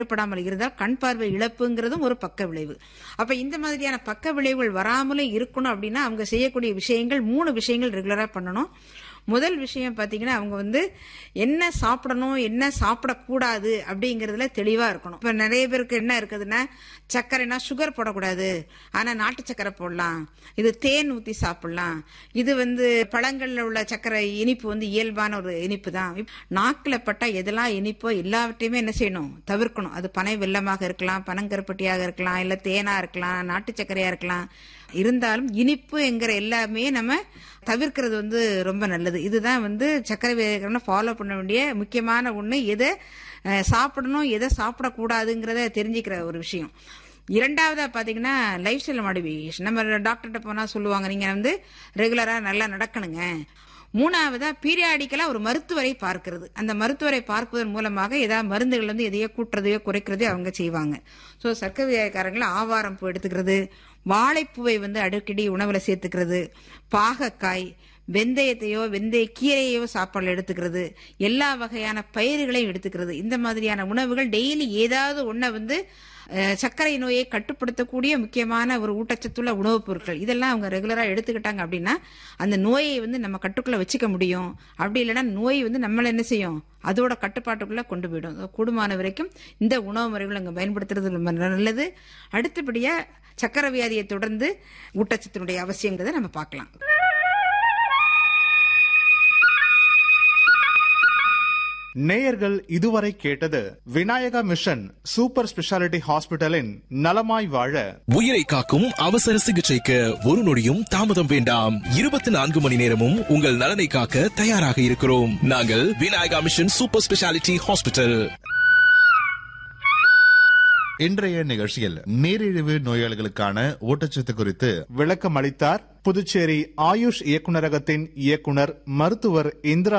ஏற்படாமல் இருந்தால் கண் பார்வை இழப்புங்கிறதும் ஒரு பக்க விளைவு அப்ப இந்த மாதிரியான பக்க விளைவுகள் வராமலும் இருக்கணும் அப்படின்னா அவங்க செய்யக்கூடிய விஷயங்கள் மூணு விஷயங்கள் ரெகுலரா பண்ணணும் முதல் விஷயம் பார்த்தீங்கன்னா அவங்க வந்து என்ன சாப்பிடணும் என்ன சாப்பிடக்கூடாது அப்படிங்கிறதுல தெளிவா இருக்கணும் இப்ப நிறைய பேருக்கு என்ன இருக்குதுன்னா சர்க்கரைனா சுகர் போடக்கூடாது ஆனா நாட்டு சர்க்கரை போடலாம் இது தேன் ஊத்தி சாப்பிடலாம் இது வந்து பழங்கள்ல உள்ள சர்க்கரை இனிப்பு வந்து இயல்பான ஒரு இனிப்பு தான் நாக்குல பட்டா எதெல்லாம் இனிப்போ எல்லாவற்றையுமே என்ன செய்யணும் தவிர்க்கணும் அது பனை வெள்ளமாக இருக்கலாம் பனங்கருப்பட்டியாக இருக்கலாம் இல்ல தேனா இருக்கலாம் நாட்டு சர்க்கரையா இருக்கலாம் இருந்தாலும் இனிப்பு என்கிற எல்லாமே நம்ம தவிர்க்கிறது வந்து ரொம்ப நல்லது இதுதான் வந்து சர்க்கரை வியாதிக்காரனை ஃபாலோ பண்ண வேண்டிய முக்கியமான ஒண்ணு எதை அஹ், சாப்பிடணும் எதை சாப்பிடக்கூடாதுங்கிறத தெரிஞ்சுக்கிற ஒரு விஷயம் இரண்டாவதா பாத்தீங்கன்னா லைஃப் ஸ்டைல் மாடிஃபிகேஷன் நம்ம டாக்டர்கிட்ட போனா சொல்லுவாங்க நீங்க வந்து ரெகுலரா நல்லா நடக்கணுங்க மூணாவதா பீரியாடிக்கலா ஒரு மருத்துவரை பார்க்கிறது அந்த மருத்துவரை பார்ப்பதன் மூலமாக ஏதாவது மருந்துகள் வந்து எதையோ கூட்டுறதையோ குறைக்கிறதையோ அவங்க செய்வாங்க ஸோ சர்க்கரை வியாதிக்காரங்களை ஆவாரம் பூ எடுத்துக்கிறது வாழைப்பூவை வந்து அடிக்கடி உணவுல சேர்த்துக்கிறது பாகக்காய் வெந்தயத்தையோ வெந்தய கீரையோ சாப்பாடுல எடுத்துக்கிறது எல்லா வகையான பயிர்களையும் எடுத்துக்கிறது இந்த மாதிரியான உணவுகள் டெய்லி ஏதாவது ஒன்றை வந்து அஹ், சர்க்கரை நோயை கட்டுப்படுத்தக்கூடிய முக்கியமான ஒரு ஊட்டச்சத்துள்ள உணவுப் பொருட்கள் இதெல்லாம் அவங்க ரெகுலரா எடுத்துக்கிட்டாங்க அப்படின்னா அந்த நோயை வந்து நம்ம கட்டுக்குள்ள வச்சுக்க முடியும் அப்படி இல்லைன்னா நோய் வந்து நம்மள என்ன செய்யும் அதோட கட்டுப்பாட்டுக்குள்ள கொண்டு போயிடும் So, கூடுமான வரைக்கும் இந்த உணவு முறைகள் அங்க பயன்படுத்துறது ரொம்ப நல்லது அடுத்தபடியா சக்கரை வியாதியை தொடர்ந்து ஊட்டச்சத்தினுடைய அவசியங்கிறத நம்ம பார்க்கலாம் நேயர்கள் இதுவரை கேட்டது விநாயகா மிஷன் சூப்பர் ஸ்பெஷாலிட்டி ஹாஸ்பிட்டலின் நலமாய் வாழ உயிரை காக்கும் அவசர சிகிச்சைக்கு ஒரு நொடியும் தாமதம் வேண்டாம் இருபத்தி நான்கு மணி நேரமும் உங்கள் நலனை காக்க தயாராக இருக்கிறோம் நாங்கள் Vinayaka mission super speciality hospital இன்றைய நிகழ்ச்சியில் நீரிழிவு நோயாளிகளுக்கான ஊட்டச்சத்து குறித்து விளக்கம் அளித்தார் புதுச்சேரி ஆயுஷ் இயக்குநரகத்தின் இயக்குனர் மருத்துவர் இந்திரா